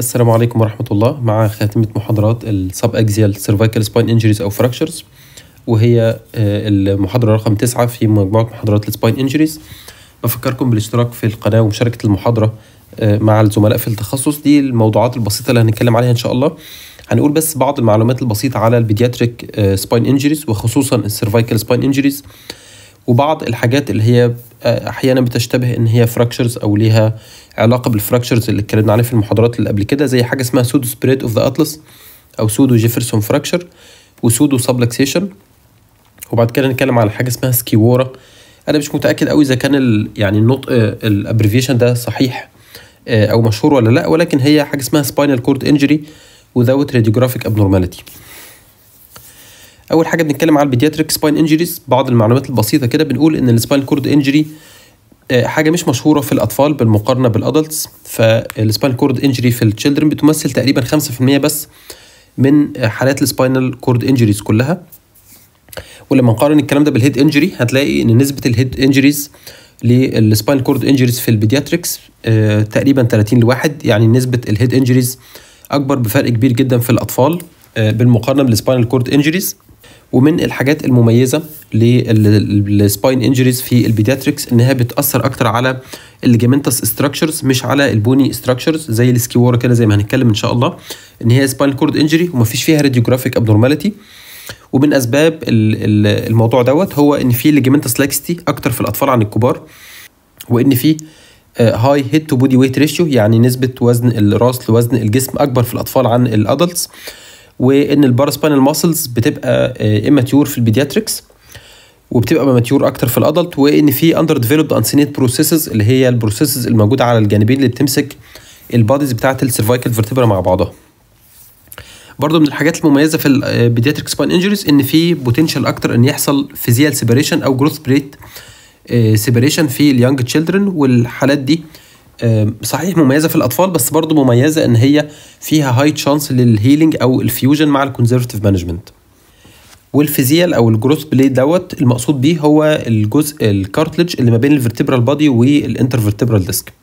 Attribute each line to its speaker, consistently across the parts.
Speaker 1: السلام عليكم ورحمة الله مع خاتمة محاضرات السب اكزيال سيرفايكال سباين انجريز او فراكشرز وهي آه، المحاضرة رقم تسعة في مجموعة محاضرات السباين انجريز بفكركم بالاشتراك في القناة ومشاركة المحاضرة آه، مع الزملاء في التخصص دي الموضوعات البسيطة اللي هنتكلم عليها ان شاء الله هنقول بس بعض المعلومات البسيطة على البيدياتريك سباين انجريز وخصوصا السيرفايكال سباين انجريز وبعض الحاجات اللي هي آه، احيانا بتشتبه ان هي فراكشرز او ليها علاقه بالفراكشرز اللي اتكلمنا عليها في المحاضرات اللي قبل كده زي حاجه اسمها سودو سبريد اوف ذا اطلس او سودو جيفرسون فراكشر وسودو سبلكسيشن وبعد كده نتكلم على حاجه اسمها سكيورا انا مش متاكد قوي اذا كان ال يعني النطق الابريفيشن ده صحيح آه، او مشهور ولا لا ولكن هي حاجه اسمها سباينال كورد انجري without radiographic abnormality اول حاجه بنتكلم على البيدياتريك سباين انجريز بعض المعلومات البسيطه كده بنقول ان السباين كورد انجري حاجه مش مشهوره في الاطفال بالمقارنه بالادلتس فالسباين كورد انجري في التشيلدرن بتمثل تقريبا 5% بس من حالات السباينال كورد انجريز كلها ولما نقارن الكلام ده بالهيد انجري هتلاقي ان نسبه الهيد انجريز للسباين كورد انجريز في البيدياتريكس آه، تقريبا 30 لواحد يعني نسبه الهيد انجريز اكبر بفرق كبير جدا في الاطفال آه، بالمقارنه بالسباينال كورد انجريز ومن الحاجات المميزه للسباين انجريز في البيدياتريكس انها بتاثر اكتر على الليجامنتس ستراكشرز مش على البوني ستراكشرز زي السكيورا كده زي ما هنتكلم ان شاء الله ان هي سباين كورد انجري ومفيش فيها راديوجرافيك ابنورماليتي ومن اسباب ال- ال- الموضوع دوت هو ان في ليجامنتس لاكستي اكتر في الاطفال عن الكبار وان في هاي هيد تو بودي ويت ريشيو يعني نسبه وزن الراس لوزن الجسم اكبر في الاطفال عن الادلتس وان الباراسباينال ماسلز بتبقى اماتيور في البيدياتريكس وبتبقى ماتيور اكتر في الادلت وان في اندر ديفلوبد انسينيت بروسيسز اللي هي البروسيسز الموجوده على الجانبين اللي بتمسك الباديز بتاعه السيرفايكال فيرتبرا مع بعضها برضه من الحاجات المميزه في البيدياتريك سباين انجريز ان في بوتنشال اكتر ان يحصل فيزيال سيبريشن او جروث بريت سيبريشن في اليونج تشيلدرن والحالات دي آه، صحيح مميزه في الاطفال بس برضه مميزه ان هي فيها هاي تشانس للهيلينج او الفيوجن مع الكونزرفتيف مانجمنت والفيزيال او الجروث بليد دوت المقصود بيه هو الجزء الكارتلج اللي ما بين الفرتبرال بادي والانترفرتبرال ديسك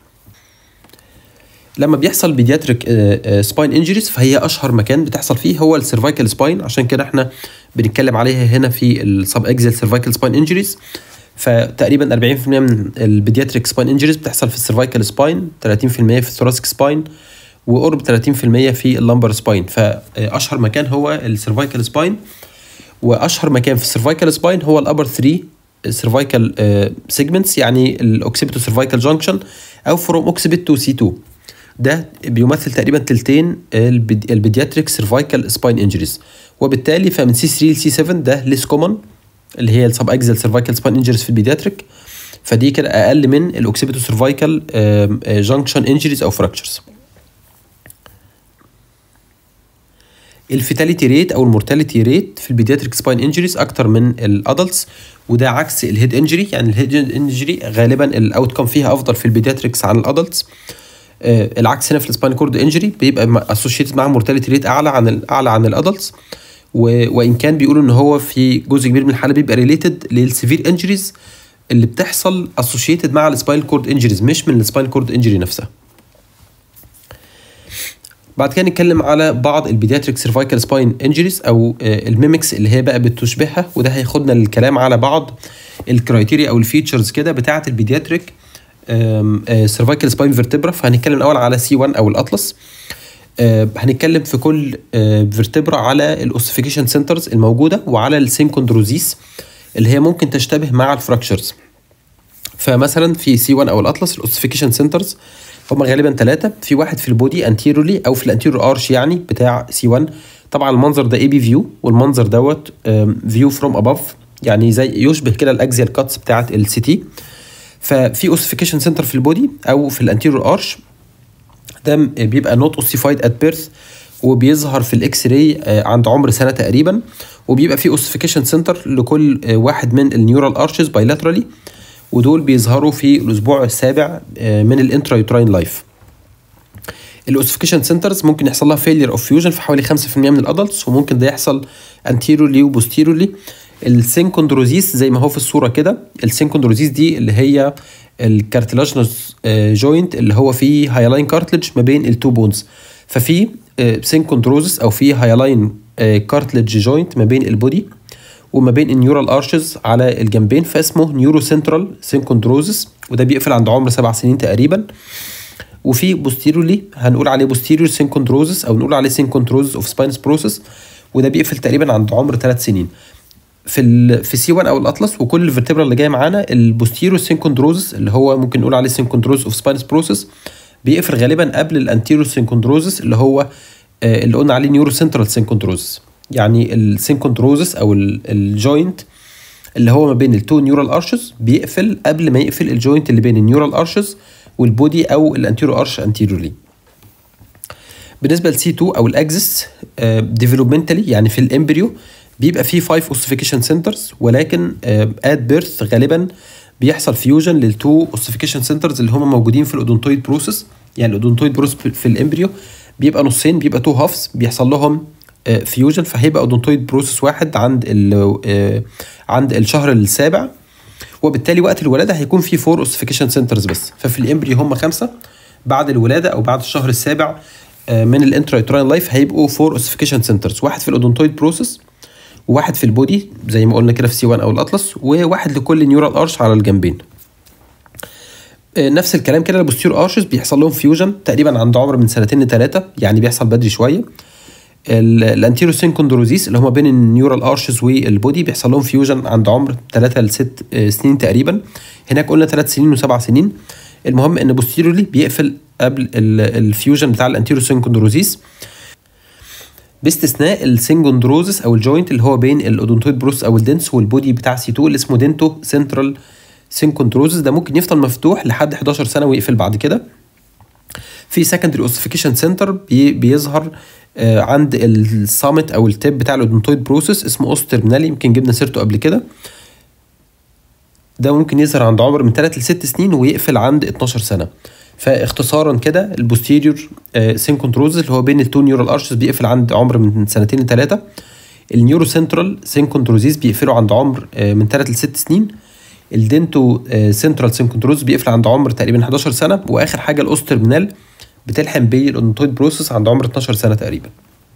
Speaker 1: لما بيحصل بيدياتريك سباين انجريز فهي اشهر مكان بتحصل فيه هو السيرفايكال سباين عشان كده احنا بنتكلم عليها هنا في السب اكزيال سيرفايكال سباين انجريز فتقريبا 40% من البيدياتريك سباين انجريز بتحصل في السيرفايكال سباين 30% في الثوراسيك سباين وقرب 30% في اللمبر سباين فاشهر مكان هو السيرفايكال سباين واشهر مكان في السيرفايكال سباين هو الابر 3 سيرفايكال سيجمنتس يعني الاوكسيبيتو سيرفايكال جانكشن او فروم اوكسيبيت تو سي 2 ده بيمثل تقريبا تلتين البيد- البيدياتريك سيرفايكال سباين انجريز وبالتالي فمن سي 3 لسي 7 ده ليس كومن اللي هي السب اكزل سيرفايكال سباين انجريز في البيدياتريك فدي كده اقل من الاوكسيبيتو سيرفايكال جانكشن انجريز او فراكشرز الفيتاليتي ريت او المورتاليتي ريت في البيدياتريك سباين انجريز اكتر من الادلتس وده عكس الهيد انجري يعني الهيد انجري غالبا الاوت كم فيها افضل في البيدياتريكس عن الادلتس آه العكس هنا في السباين كورد انجري بيبقى اسوشيتد معاه مورتاليتي ريت اعلى عن ال- اعلى عن الادلتس وان كان بيقولوا ان هو في جزء كبير من الحالات بيبقى ريليتد للسيفير انجريز اللي بتحصل اسوشيتد مع السباين كورد انجريز مش من السباين كورد انجري نفسها بعد كده نتكلم على بعض البيدياتريك سيرفايكال سباين انجريز او آه، الميمكس اللي هي بقى بتشبهها وده هياخدنا للكلام على بعض الكرايتيريا او الفيتشرز كده بتاعه البيدياتريك سيرفايكال سباين فيرتبرا فهنتكلم الاول على سي 1 او الاطلس آه، هنتكلم في كل فيرتبرا على الاوسيفيكيشن سنترز الموجوده وعلى السينكوندروزيس اللي هي ممكن تشتبه مع الفراكشرز فمثلا في سي 1 او الاطلس الاوسيفيكيشن سنترز هم غالبا ثلاثه في واحد في البودي انتيرولي او في الانتيرور ارش يعني بتاع سي 1 طبعا المنظر ده اي بي فيو والمنظر دوت فيو فروم اباف يعني زي يشبه كده الاكزيال كاتس بتاعه السي تي ففي اوسيفيكيشن سنتر في البودي او في الانتيرور ارش ده م- بيبقى نوت اوسيفايد ات بيرث وبيظهر في الاكس راي عند عمر سنه تقريبا وبيبقى في اوسيفيكيشن سنتر لكل آه، واحد من النيورال ارشز بايلاترالي ودول بيظهروا في الاسبوع السابع آه، من الانترا يوتراين لايف الاوسيفيكيشن سنترز ممكن يحصل لها فيلير اوف فيوجن في حوالي 5% من الادلتس وممكن ده يحصل انتيرولي وبوستيرولي السينكوندروزيس زي ما هو في الصوره كده السينكوندروزيس دي اللي هي الكارتلاجنوس جوينت اللي هو فيه هايلاين كارتلج ما بين التو بونز ففي سينكوندروزس او في هايلاين كارتلج جوينت ما بين البودي وما بين النيورال ارشز على الجنبين فاسمه نيورو سنترال سينكوندروزس وده بيقفل عند عمر سبع سنين تقريبا وفي بوستيرولي هنقول عليه بوستيريور سينكوندروزس او نقول عليه سينكوندروزس اوف سباينس بروسس وده بيقفل تقريبا عند عمر ثلاث سنين في ال في سي 1 او الاطلس وكل الفرتبرا اللي جايه معانا البوستيريور سينكوندروزس اللي هو ممكن نقول عليه سينكوندروزس اوف سباينس بروسس بيقفل غالبا قبل الانتيريور سينكوندروزس اللي هو آه اللي قلنا عليه نيورو سنترال سينكوندروزس يعني السينكوندروزس او الجوينت اللي هو ما بين التو نيورال ارشز بيقفل قبل ما يقفل الجوينت اللي بين النيورال ارشز والبودي او الانتيرو ارش انتيريورلي بالنسبه لسي 2 او الاكسس ديفلوبمنتالي يعني في الامبريو بيبقى فيه 5 اوسيفيكيشن سنترز ولكن ات بيرث غالبا بيحصل فيوجن للتو اوسيفيكيشن سنترز اللي هم موجودين في الاودونتويد بروسيس يعني الاودونتويد بروسيس في الامبريو بيبقى نصين بيبقى تو هافز بيحصل لهم فيوجن فهيبقى اودونتويد بروسيس واحد عند ال عند الشهر السابع وبالتالي وقت الولاده هيكون في فور اوسيفيكيشن سنترز بس ففي الامبريو هم خمسه بعد الولاده او بعد الشهر السابع من الانترا لايف هيبقوا فور اوسيفيكيشن سنترز واحد في الاودونتويد بروسيس وواحد في البودي زي ما قلنا كده في سي 1 او الاطلس وواحد لكل نيورال ارش على الجنبين نفس الكلام كده البوستير ارشز بيحصل لهم فيوجن تقريبا عند عمر من سنتين لثلاثه يعني بيحصل بدري شويه الانتيرو سينكوندروزيس اللي هما بين النيورال ارشز والبودي بيحصل لهم فيوجن عند عمر 3 ل 6 سنين تقريبا هناك قلنا 3 سنين و7 سنين المهم ان بوستيرولي بيقفل قبل الفيوجن بتاع الانتيرو سينكوندروزيس باستثناء السينجوندروزس او الجوينت اللي هو بين الاودونتويد بروس او الدنس والبودي بتاع سي 2 اللي اسمه دينتو سنترال سينكوندروزس ده ممكن يفضل مفتوح لحد 11 سنه ويقفل بعد كده في سكندري اوسيفيكيشن سنتر بي بيظهر آه عند السامت او التيب بتاع الاودونتويد بروسس اسمه اوس ترمينالي يمكن جبنا سيرته قبل كده ده ممكن يظهر عند عمر من 3 ل 6 سنين ويقفل عند 12 سنه فاختصارا كده البوستيريور آه سينكوندروزس اللي هو بين التو نيورال ارشز بيقفل عند عمر من سنتين لثلاثه النيورو سنترال سينكوندروزيس بيقفلوا عند عمر آه من 3 ل 6 سنين الدنتو آه سنترال سينكوندروز بيقفل عند عمر تقريبا 11 سنه واخر حاجه الاوسترمينال بتلحم بالاودونتويد بروسس عند عمر 12 سنه تقريبا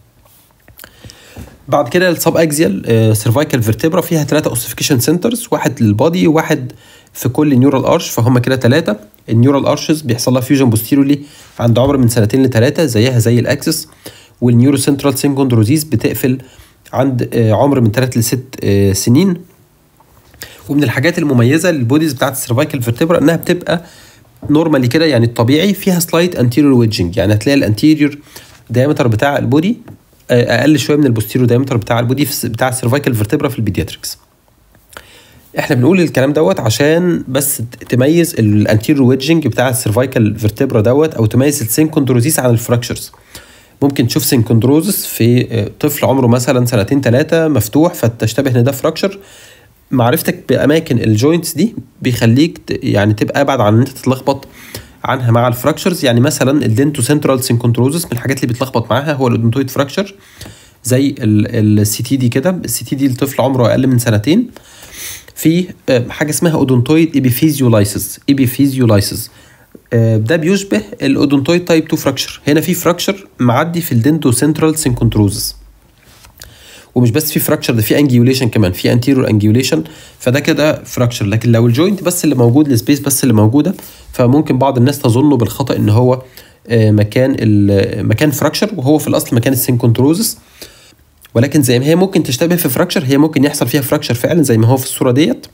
Speaker 1: بعد كده السب اكزيال سيرفايكال فيرتبرا فيها ثلاثه اوسيفيكيشن سنترز واحد للبادي وواحد في كل نيورال ارش فهم كده ثلاثه النيورال ارشز بيحصل لها فيوجن بوستيرولي عند عمر من سنتين لثلاثه زيها زي الاكسس والنيورو سنترال سينكوندروزيس بتقفل عند عمر من 3 ل 6 سنين ومن الحاجات المميزه للبوديز بتاعت السيرفايكال فيرتبرا انها بتبقى نورمالي كده يعني الطبيعي فيها سلايت انتيريور ويدجنج يعني هتلاقي الانتيريور دايمتر بتاع البودي اقل شويه من البوستيريور دايمتر بتاع البودي بتاع السيرفايكال فيرتبرا في البيدياتريكس احنا بنقول الكلام دوت عشان بس تميز الانتيريور ويدجنج بتاع السيرفايكال فيرتبرا دوت او تميز السينكوندروزيس عن الفراكشرز ممكن تشوف سينكوندروزس في طفل عمره مثلا سنتين ثلاثه مفتوح فتشتبه ان ده فراكشر معرفتك باماكن الجوينتس دي بيخليك يعني تبقى ابعد عن ان انت تتلخبط عنها مع الفراكشرز يعني مثلا الدنتو سنترال سينكوندروزس من الحاجات اللي بيتلخبط معاها هو الاودونتويد فراكشر زي السي تي دي كده السي تي دي لطفل عمره اقل من سنتين في حاجه اسمها اودونتويد ايبيفيزيولايسيس ايبيفيزيولايسيس ده بيشبه الاودونتويد تايب 2 فراكشر هنا في فراكشر معدي في الدنتو سنترال سينكوندروزس ومش بس في فراكشر ده في انجيوليشن كمان في انتيريور انجيوليشن فده كده فراكشر لكن لو الجوينت بس اللي موجود السبيس بس اللي موجوده فممكن بعض الناس تظنه بالخطا ان هو مكان مكان فراكشر وهو في الاصل مكان السينكونتروزس ولكن زي ما هي ممكن تشتبه في فراكشر هي ممكن يحصل فيها فراكشر فعلا زي ما هو في الصوره ديت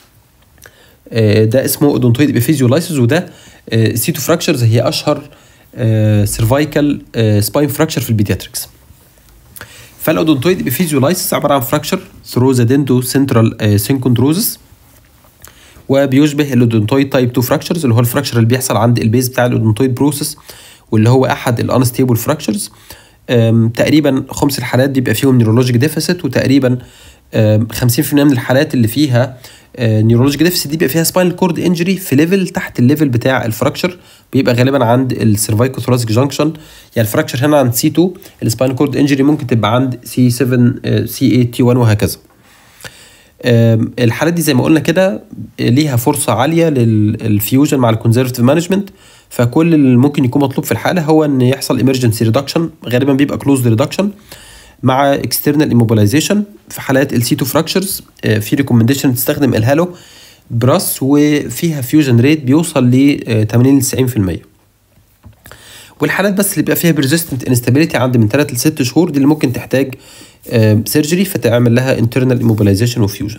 Speaker 1: ده اسمه اودونتويد ابيفيزيولايسيس وده سيتو فراكشرز هي اشهر سيرفايكال سباين فراكشر في البيدياتريكس فالاودونتويد ابيفيزيولايسيس عباره عن فراكشر ثرو ذا دنتو سنترال سينكوندروزس وبيشبه الاودونتويد تايب 2 فراكشرز اللي هو الفراكشر اللي بيحصل عند البيز بتاع الاودونتويد بروسس واللي هو احد الانستيبل فراكشرز تقريبا خمس الحالات بيبقى فيهم نيورولوجيك ديفيسيت وتقريبا 50% من الحالات اللي فيها نيورولوجيك ديفيسيت دي بيبقى فيها سباينال كورد انجري في ليفل تحت الليفل بتاع الفراكشر بيبقى غالبا عند السيرفايكو ثوراسيك جانكشن يعني الفراكشر هنا عند سي 2 السباينال كورد انجري ممكن تبقى عند سي 7 سي 8 تي 1 وهكذا الحالات دي زي ما قلنا كده ليها فرصه عاليه للفيوجن مع الكونزرفتيف مانجمنت فكل اللي ممكن يكون مطلوب في الحاله هو ان يحصل emergency reduction غالبا بيبقى closed reduction مع external immobilization في حالات السي 2 fractures آه، في ريكومنديشن تستخدم الهالو براس وفيها فيوجن ريت بيوصل ل 80 ل 90% والحالات بس اللي بيبقى فيها persistent instability عند من 3 ل 6 شهور دي اللي ممكن تحتاج سيرجري فتعمل لها internal immobilization وفيوجن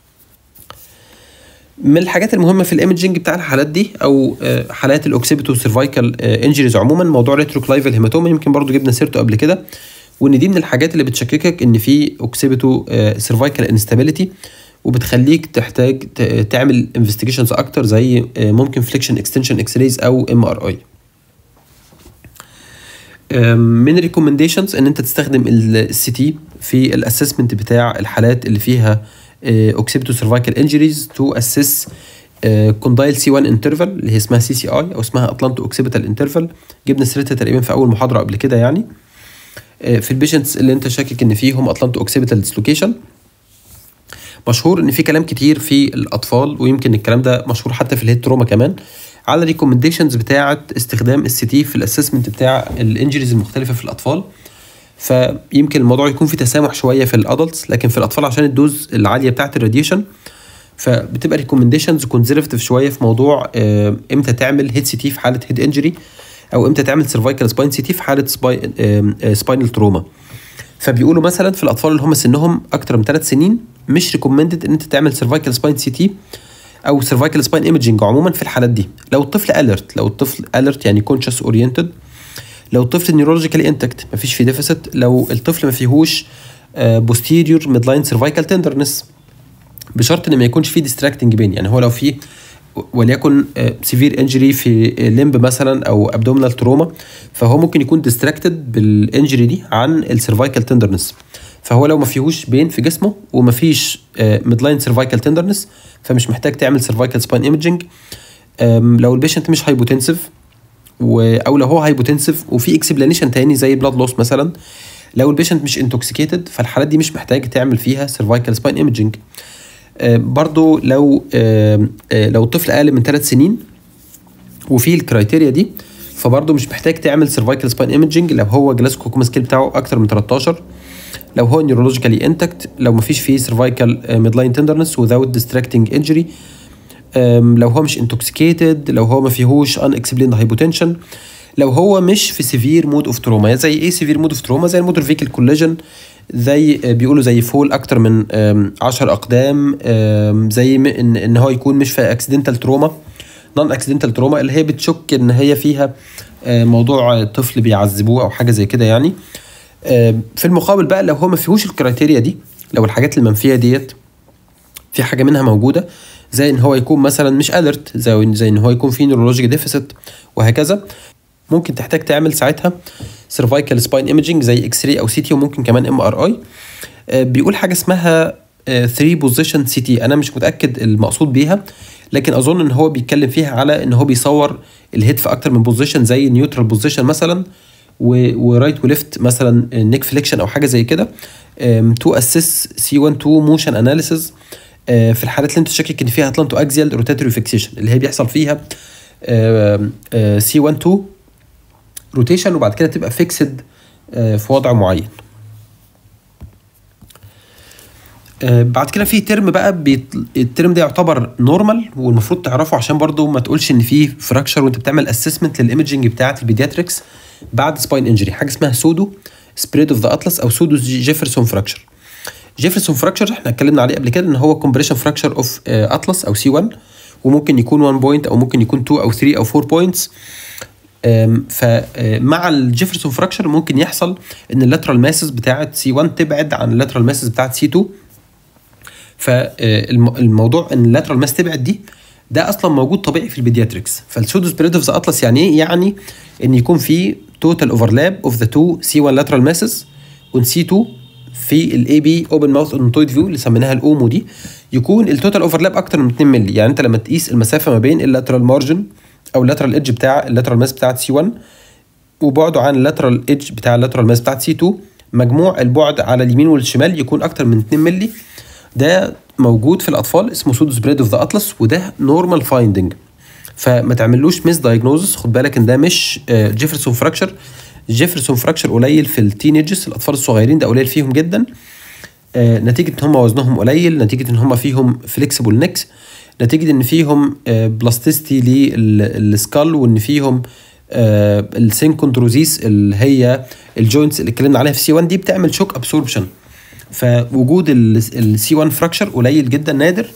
Speaker 1: من الحاجات المهمه في الايمجنج بتاع الحالات دي او آه، حالات الاوكسيبيتو سيرفايكال انجريز عموما موضوع ريتروكلايفال هيماتوما يمكن برضو جبنا سيرته قبل كده وان دي من الحاجات اللي بتشككك ان في اوكسيبيتو سيرفايكال انستابيليتي وبتخليك تحتاج ت- تعمل انفستيجيشنز اكتر زي آه، ممكن فليكشن اكستنشن اكس رايز او ام ار اي من ريكومنديشنز ان انت تستخدم السي تي في الاسسمنت بتاع الحالات اللي فيها اوكسيبتو سيرفايكال انجريز تو اسس كوندايل سي 1 انترفال اللي هي اسمها سي سي اي او اسمها اطلانتو اوكسيبيتال انترفال جبنا سيرتها تقريبا في اول محاضره قبل كده يعني آه، في البيشنتس اللي انت شاكك ان فيهم اطلانتو اوكسيبيتال ديسلوكيشن مشهور ان في كلام كتير في الاطفال ويمكن الكلام ده مشهور حتى في الهيد تروما كمان على ريكومنديشنز بتاعه استخدام السي تي في الاسسمنت بتاع الانجريز المختلفه في الاطفال فيمكن الموضوع يكون في تسامح شويه في الادلتس لكن في الاطفال عشان الدوز العاليه بتاعه الراديشن فبتبقى ريكومنديشنز كونزرفتيف شويه في موضوع آه، امتى تعمل هيد سي تي في حاله هيد انجري او امتى تعمل سيرفايكال سباين سي تي في حاله سباينال تروما فبيقولوا مثلا في الاطفال اللي هم سنهم اكتر من ثلاث سنين مش ريكومندد ان انت تعمل سيرفايكال سباين سي تي او سيرفايكال سباين ايمجنج عموما في الحالات دي لو الطفل اليرت لو الطفل اليرت يعني كونشس اورينتد لو الطفل نيورولوجيكالي انتكت مفيش فيه ديفيسيت لو الطفل ما فيهوش بوستيريور ميد لاين سيرفايكال تندرنس بشرط ان ما يكونش فيه ديستراكتنج بين يعني هو لو فيه وليكن سيفير انجري في لمب مثلا او ابدومينال تروما فهو ممكن يكون ديستراكتد بالانجري دي عن السيرفايكال تندرنس فهو لو ما فيهوش بين في جسمه وما فيش ميد لاين سيرفايكال تندرنس فمش محتاج تعمل سيرفايكال سباين ايمجنج لو البيشنت مش هايبوتنسيف و- او لو هو هايبوتنسيف وفي اكسبلانيشن تاني زي بلاد لوس مثلا لو البيشنت مش انتوكسيكيتد فالحالات دي مش محتاج تعمل فيها سيرفايكال سباين ايمجنج برضو لو آه، آه، لو الطفل اقل من ثلاث سنين وفي الكرايتيريا دي فبرضه مش محتاج تعمل سيرفايكال سباين ايمجنج لو هو جلاسكو كوما سكيل بتاعه اكتر من 13 لو هو نيورولوجيكالي انتكت لو مفيش فيه سيرفايكال ميدلاين تندرنس without distracting injury أم، لو هو مش انتوكسيكيتد لو هو ما فيهوش ان اكسبليند هايبوتنشن لو هو مش في سيفير مود اوف تروما زي ايه سيفير مود اوف تروما زي الموتور فيكل كوليجن زي آه، بيقولوا زي فول اكتر من 10 اقدام آم، زي م- ان ان هو يكون مش في اكسيدنتال تروما نون اكسيدنتال تروما اللي هي بتشك ان هي فيها آه، موضوع طفل بيعذبوه او حاجه زي كده يعني آم، في المقابل بقى لو هو ما فيهوش الكرايتيريا دي لو الحاجات المنفيه ديت في حاجه منها موجوده زي ان هو يكون مثلا مش اليرت زي زي ان هو يكون في نيورولوجيك ديفيسيت وهكذا ممكن تحتاج تعمل ساعتها سيرفايكال سباين ايمجنج زي اكس راي او سي تي وممكن كمان ام ار اي بيقول حاجه اسمها 3 بوزيشن سي تي انا مش متاكد المقصود بيها لكن اظن ان هو بيتكلم فيها على ان هو بيصور الهيد في اكتر من بوزيشن زي نيوترال بوزيشن مثلا ورايت وليفت مثلا نيك فليكشن او حاجه زي كده تو اسس سي 1 2 موشن اناليسيز في الحالات اللي انت شاكك ان فيها اتلانتو اكزيال روتاتوري فيكسيشن اللي هي بيحصل فيها سي 1 2 روتيشن وبعد كده تبقى فيكسد في وضع معين آه، بعد كده في ترم بقى بيت... الترم ده يعتبر نورمال والمفروض تعرفه عشان برضو ما تقولش ان في فراكشر وانت بتعمل اسسمنت للايمجنج بتاعه البيدياتريكس بعد سباين انجري حاجه اسمها سودو سبريد اوف ذا اطلس او سودو جيفرسون فراكشر جيفرسون فراكشر احنا اتكلمنا عليه قبل كده ان هو كومبريشن فراكشر اوف اطلس او سي 1 وممكن يكون 1 بوينت او ممكن يكون 2 او 3 او 4 بوينتس فمع الجيفرسون فراكشر ممكن يحصل ان اللاترال ماسز بتاعه سي 1 تبعد عن اللاترال ماسز بتاعه سي 2 فالموضوع ان اللاترال ماس تبعد دي ده اصلا موجود طبيعي في البيدياتريكس فالسودو سبريد اوف ذا اطلس يعني ايه؟ يعني ان يكون في توتال اوفرلاب اوف ذا تو سي 1 لاترال ماسز وان سي 2 في الاي بي اوبن ماوث اونتويد فيو اللي سميناها الاومو دي يكون التوتال اوفرلاب اكتر من 2 مللي يعني انت لما تقيس المسافه ما بين اللاترال مارجن او اللاترال ايدج بتاع اللاترال ماس بتاعت سي 1 وبعده عن اللاترال ايدج بتاع اللاترال ماس بتاعت سي 2 مجموع البعد على اليمين والشمال يكون اكتر من 2 مللي ده موجود في الاطفال اسمه سودو سبريد اوف ذا اطلس وده نورمال فايندنج فما تعملوش ميس دايجنوزس خد بالك ان ده مش آه، جيفرسون فراكشر جيفرسون فراكشر قليل في التينيجز الاطفال الصغيرين ده قليل فيهم جدا آه، نتيجه ان هم وزنهم قليل نتيجه ان هم فيهم فليكسبل نكس نتيجه ان فيهم بلاستيستي للسكال وان فيهم السينكوندروزيس اللي هي الجوينتس اللي اتكلمنا عليها في سي 1 دي بتعمل شوك ابسوربشن فوجود السي 1 فراكشر قليل جدا نادر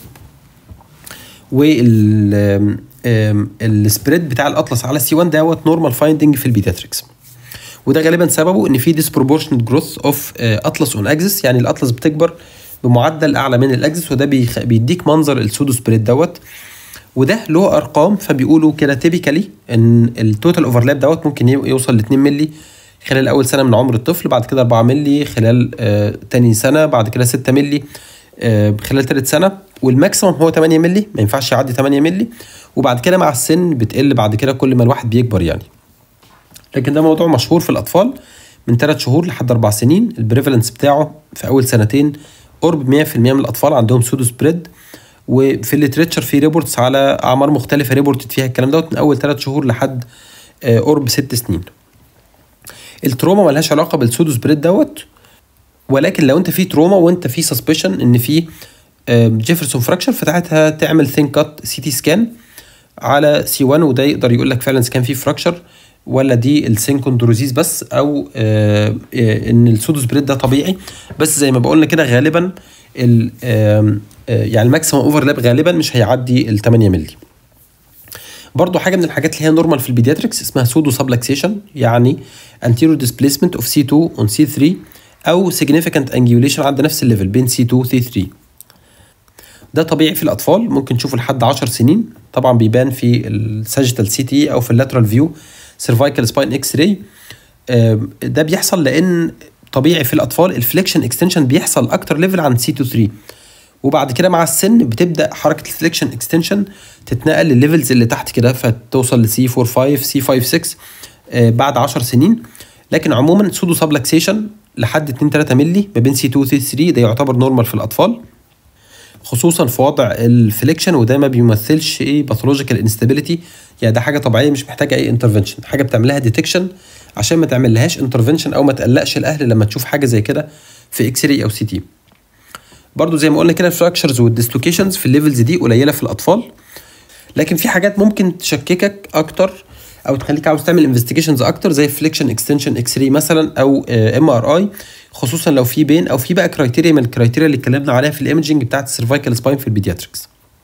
Speaker 1: وال السبريد بتاع الاطلس على السي 1 دوت نورمال فايندنج في البيدياتريكس وده غالبا سببه ان في disproportionate جروث اوف اطلس اون اكسس يعني الاطلس بتكبر بمعدل اعلى من الاكسس وده بيخ... بيديك منظر السودو سبريد دوت وده له ارقام فبيقولوا كده تيبيكالي ان التوتال اوفرلاب دوت ممكن يو- يوصل ل 2 مللي خلال اول سنه من عمر الطفل بعد كده 4 مللي خلال آه تاني سنه بعد كده 6 مللي آه خلال تالت سنه والماكسيموم هو 8 مللي ما ينفعش يعدي 8 مللي وبعد كده مع السن بتقل بعد كده كل ما الواحد بيكبر يعني لكن ده موضوع مشهور في الاطفال من 3 شهور لحد 4 سنين البريفالنس بتاعه في اول سنتين قرب 100% من الاطفال عندهم سودو سبريد وفي الليتريتشر في ريبورتس على اعمار مختلفه ريبورتد فيها الكلام دوت من اول 3 شهور لحد آه، قرب 6 سنين التروما ملهاش علاقه بالسودو سبريد دوت ولكن لو انت في تروما وانت في سسبشن ان في جيفرسون فراكشر فساعتها تعمل ثين كات سي تي سكان على سي 1 وده يقدر يقول لك فعلا اذا كان في فراكشر ولا دي السينكوندروزيز بس او آه آه ان السودو سبريد ده طبيعي بس زي ما بقولنا كده غالبا ال آم، آه يعني الماكسيمم اوفرلاب غالبا مش هيعدي ال 8 مللي برضو حاجه من الحاجات اللي هي نورمال في البيدياتريكس اسمها سودو سبلكسيشن يعني anterior displacement of C2 on C3 او significant angulation عند نفس الليفل بين C2 و C3 ده طبيعي في الاطفال ممكن تشوفه لحد 10 سنين طبعا بيبان في الساجيتال سي تي او في اللاترال فيو سيرفايكال سباين اكس راي ده بيحصل لان طبيعي في الاطفال الفليكشن اكستنشن بيحصل اكتر ليفل عن سي 2 3 وبعد كده مع السن بتبدا حركه الفليكشن اكستنشن تتنقل للليفلز اللي تحت كده فتوصل لسي 4 5 سي 5 6 آه، بعد 10 سنين لكن عموما سودو سبلكسيشن لحد 2 3 مللي ما بين سي 2 و سي 3 ده يعتبر نورمال في الاطفال خصوصا في وضع الفليكشن وده ما بيمثلش ايه باثولوجيكال انستابيليتي يعني ده حاجه طبيعيه مش محتاجه اي انترفنشن حاجه بتعملها ديتكشن عشان ما تعملهاش انترفنشن او ما تقلقش الاهل لما تشوف حاجه زي كده في اكس راي او سي تي برضو زي ما قلنا كده الفراكشرز والديسلوكيشنز في الليفلز دي قليله في الاطفال لكن في حاجات ممكن تشككك اكتر او تخليك عاوز تعمل انفستيجيشنز اكتر زي فليكشن اكستنشن اكس راي مثلا او ام ار اي خصوصا لو في بين او في بقى كرايتيريا من الكرايتيريا اللي اتكلمنا عليها في الايمجنج بتاعت السيرفايكال سباين في البيدياتريكس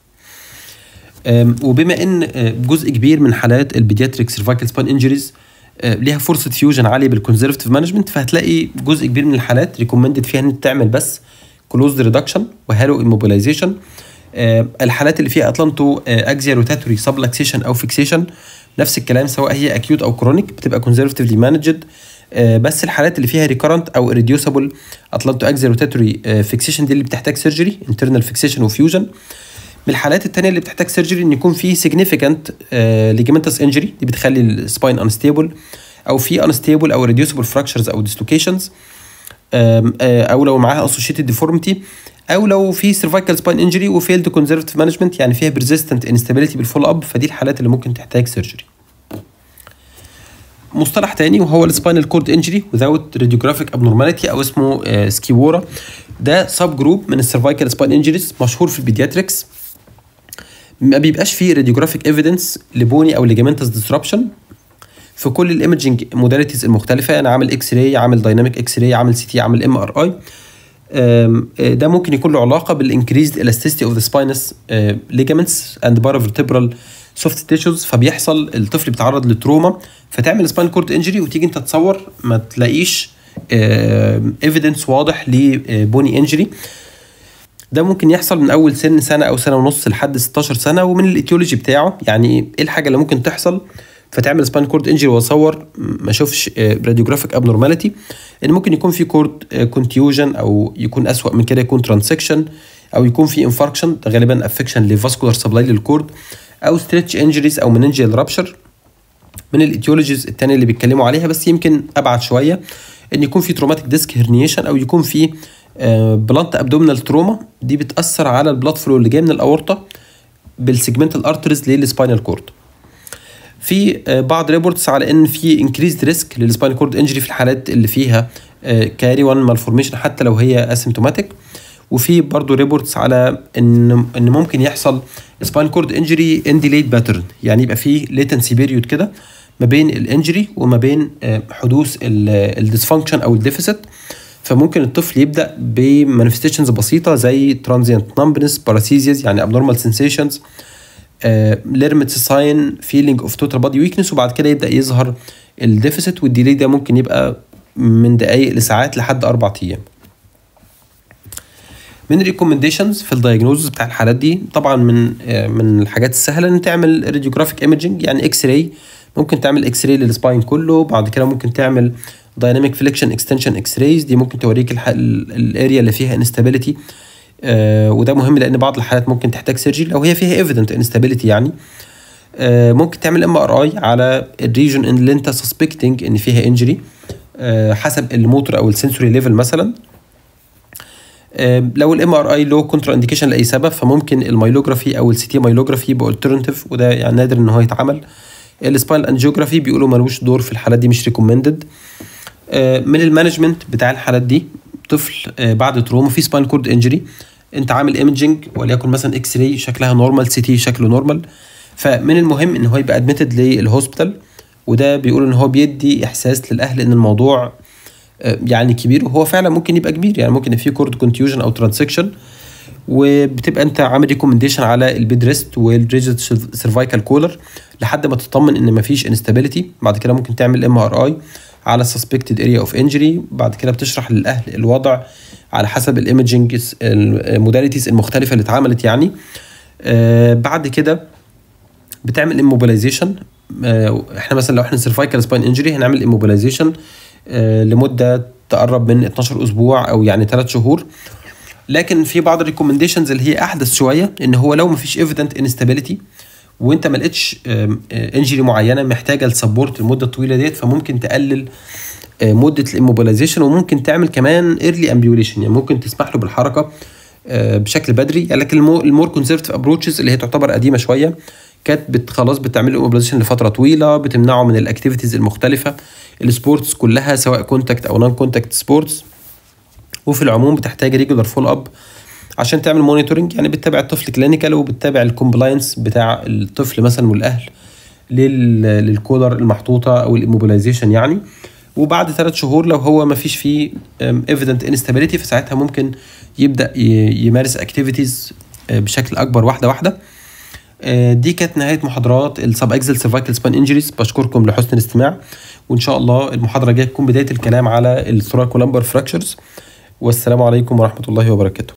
Speaker 1: أم، وبما ان آه، جزء كبير من حالات البيدياتريك سيرفايكال سباين انجريز ليها فرصه فيوجن عاليه بالكونزرفتيف مانجمنت فهتلاقي جزء كبير من الحالات ريكومندد فيها ان انت تعمل بس كلوزد ريدكشن وهالو ايموبيلايزيشن الحالات اللي فيها اتلانتو اكزيا روتاتوري سبلكسيشن او فيكسيشن نفس الكلام سواء هي اكيوت او كرونيك بتبقى كونزرفتيفلي مانجد بس الحالات اللي فيها ريكرنت او ريديوسبل اتلانتو اكزيا روتاتوري فيكسيشن دي اللي بتحتاج سيرجري انترنال فيكسيشن وفيوجن من الحالات التانية اللي بتحتاج سيرجري ان يكون في significant ليجمنتس انجري دي بتخلي السباين انستيبل او في انستيبل او ريديوسبل فراكشرز او ديسلوكيشنز او لو معاها اسوشيتد ديفورميتي او لو في سيرفايكال سباين انجري وفيلد كونزرفتيف مانجمنت يعني فيها بيرزيستنت انستابيليتي بالفول اب فدي الحالات اللي ممكن تحتاج سيرجري مصطلح تاني وهو السباينال كورد انجري without radiographic abnormality او اسمه آه، سكيورا ده سب جروب من السيرفايكال سباين انجريز مشهور في البيدياتريكس ما بيبقاش فيه راديوجرافيك ايفيدنس لبوني او ليجامنتس ديسربشن في كل الايمجنج موداليتيز المختلفه انا عامل اكس راي عامل دايناميك اكس راي عامل سي تي عامل ام ار اي ده ممكن يكون له علاقه بالانكريزد elasticity اوف ذا سباينس ليجامنتس اند بارافرتبرال سوفت تيشوز فبيحصل الطفل بيتعرض لتروما فتعمل سباين كورد انجري وتيجي انت تصور ما تلاقيش ايفيدنس واضح لبوني انجري ده ممكن يحصل من اول سن سنه او سنه ونص لحد 16 سنه ومن الايتيولوجي بتاعه يعني ايه الحاجه اللي ممكن تحصل فتعمل سباين كورد انجري واصور ما اشوفش راديوجرافيك ابنورماليتي ان ممكن يكون في كورد كونتيوجن او يكون اسوا من كده يكون ترانسكشن او يكون في انفاركشن ده غالبا افكشن لفاسكولار سبلاي للكورد او ستريتش انجريز او مننجيال رابشر من الايتيولوجيز التانية اللي بيتكلموا عليها بس يمكن ابعد شويه ان يكون في تروماتيك ديسك هرنيشن او يكون في بلانت ابدومينال تروما دي بتاثر على البلاد فلو اللي جاي من الاورطه بالسيجمنتال ارتريز للسباينال كورد في آه، بعض ريبورتس على ان في انكريزد ريسك للسباين كورد انجري في الحالات اللي فيها كاري 1 مالفورميشن حتى لو هي اسيمتوماتيك وفي برضه ريبورتس على ان ان ممكن يحصل سباين كورد انجري ان ديليد باترن يعني يبقى في ليتنسي بيريود كده ما بين الانجري وما بين آه، حدوث الديسفانكشن او الديفيسيت فممكن الطفل يبدا بمانيفستيشنز بسيطه زي ترانزيانت نمبنس باراسيزيز يعني ابنورمال سنسيشنز ليرمتس ساين فيلينج اوف توتال بادي ويكنس وبعد كده يبدا يظهر الديفيسيت والديلي ده ممكن يبقى من دقائق لساعات لحد اربع ايام من الريكومنديشنز في الدايجنوزز بتاع الحالات دي طبعا من آه، من الحاجات السهله ان تعمل راديوجرافيك ايمجنج يعني اكس راي ممكن تعمل اكس راي للسباين كله بعد كده ممكن تعمل دايناميك فليكشن اكستنشن اكس رايز دي ممكن توريك الاريا اللي فيها انستابيليتي آه وده مهم لان بعض الحالات ممكن تحتاج سيرجري لو هي فيها ايفيدنت انستابيليتي يعني آه ممكن تعمل ام ار اي على الريجن اللي انت سسبكتنج ان فيها انجري آه حسب الموتور او السنسوري ليفل مثلا آه لو الام ار اي له كونترا انديكيشن لاي سبب فممكن المايلوجرافي او السي تي مايلوجرافي يبقى الترنتيف وده يعني نادر ان هو يتعمل السباين انجيوجرافي بيقولوا ملوش دور في الحالات دي مش ريكومندد من المانجمنت بتاع الحالات دي طفل آه، بعد تروما في سباين كورد انجري انت عامل ايمجنج وليكن مثلا اكس راي شكلها نورمال سي تي شكله نورمال فمن المهم ان هو يبقى ادميتد للهوسبيتال وده بيقول ان هو بيدي احساس للاهل ان الموضوع آه، يعني كبير وهو فعلا ممكن يبقى كبير يعني ممكن في كورد كونتيوجن او ترانسكشن وبتبقى انت عامل ريكومنديشن على البيد ريست والريجيد سيرفايكال كولر لحد ما تطمن ان مفيش انستابيليتي بعد كده ممكن تعمل ام ار اي على suspected area اوف انجري بعد كده بتشرح للاهل الوضع على حسب الايمجنج الموداليتيز المختلفه اللي اتعملت يعني آه بعد كده بتعمل immobilization آه احنا مثلا لو احنا سيرفايكال سباين انجري هنعمل immobilization آه لمده تقرب من 12 اسبوع او يعني 3 شهور لكن في بعض الريكومنديشنز اللي هي احدث شويه ان هو لو مفيش ايفيدنت انستابيليتي وانت ما لقيتش انجري معينه محتاجه السبورت المده الطويله ديت فممكن تقلل آه، مده الاموبيلايزيشن وممكن تعمل كمان ايرلي امبيوليشن يعني ممكن تسمح له بالحركه آه، بشكل بدري يعني لكن المور كونسرفتيف ابروتشز اللي هي تعتبر قديمه شويه كانت بت خلاص بتعمل له اموبيلايزيشن لفتره طويله بتمنعه من الاكتيفيتيز المختلفه السبورتس كلها سواء كونتاكت او نون كونتاكت سبورتس وفي العموم بتحتاج ريجولار فول اب عشان تعمل مونيتورنج يعني بتتابع الطفل كلينيكال وبتتابع الكومبلاينس بتاع الطفل مثلا والاهل للكولر المحطوطه او الاموبيلايزيشن يعني وبعد ثلاث شهور لو هو ما فيش فيه ايفيدنت انستابيليتي فساعتها ممكن يبدا يمارس اكتيفيتيز آه، بشكل اكبر واحده واحده آه، دي كانت نهايه محاضرات السب اكزل سيرفايكال سبان انجريز بشكركم لحسن الاستماع وان شاء الله المحاضره الجايه تكون بدايه الكلام على الثوراكولامبر فراكشرز والسلام عليكم ورحمه الله وبركاته